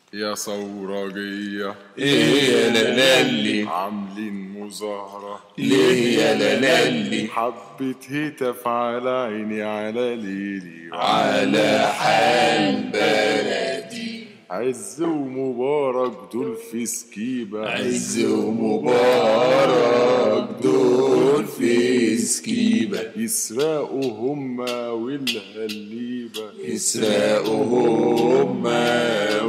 يا ثورجية ايه يا لالي عاملين مظاهرة ليه يا لالي حبة هتف على عيني على ليلي على حال بلدي عز ومبارك دول في سكيبة عز ومبارك دول في سكيبة يسرقوا هما والهليبة يسرقوا هما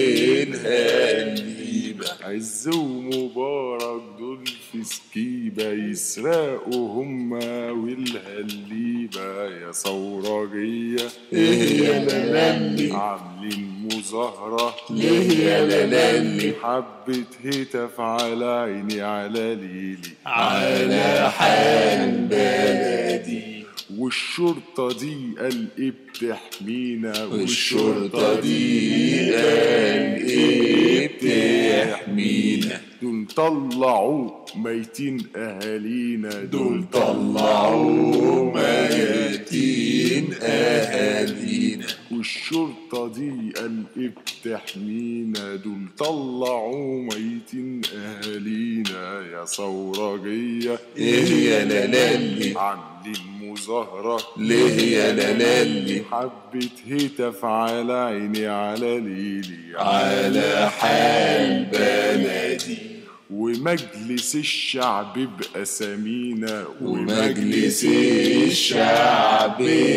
والهليبة عز ومبارك دول في سكيبة يسرقوا هما والهليبة يا ثورجية ايه يا لالي عاملين مظاهرة ليه يا لالي حبة هتف على عيني على ليلي على حال بلدي والشرطة دي قال ايه بتحمينا والشرطة دي قال ايه بتحمينا دول طلعوا ميتين اهالينا دول طلعوا ميتين اهالينا والشرطة دي قال ايه بتحمينا دول طلعوا ميتين اهالينا يا ثورجية ايه يا لالي عاملين مظاهرة ليه يا لالي حبة هتف على عيني على ليلي على حال بلدي ومجلس الشعب بأسامينا ومجلس الشعب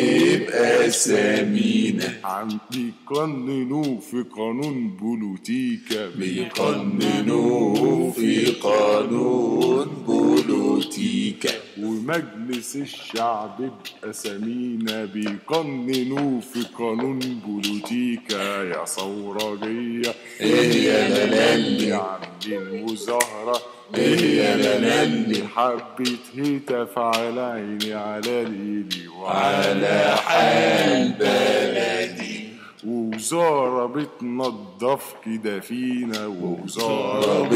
بأسامينا عم بيقننوا في قانون بوليتيكا بيقننوا في قانون بوليتيكا ومجلس الشعب بأسامينا بيقننوا في قانون بوليتيكا يا ثورجية ايه يا لالي عاملين مظاهرة ايه يا لالي حبة هتف على عيني على ليلي على حال بلدي ووزارة بتنضف كده فينا ووزارة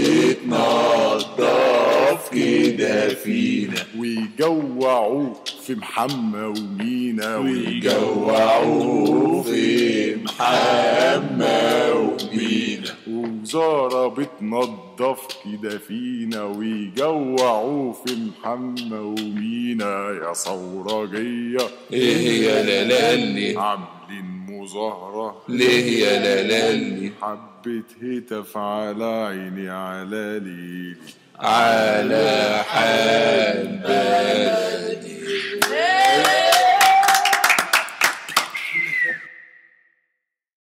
بتنضف كده فينا ويجوعوا في محمى ومينا ويجوعوا في محمى ومينا ووزارة بتنضف كده فينا ويجوعوا في محمى ومينا يا ثورجية ايه يا لالي عاملين مظاهرة ليه يا لالي حبة هتف على عيني على ليلي على حال بلدي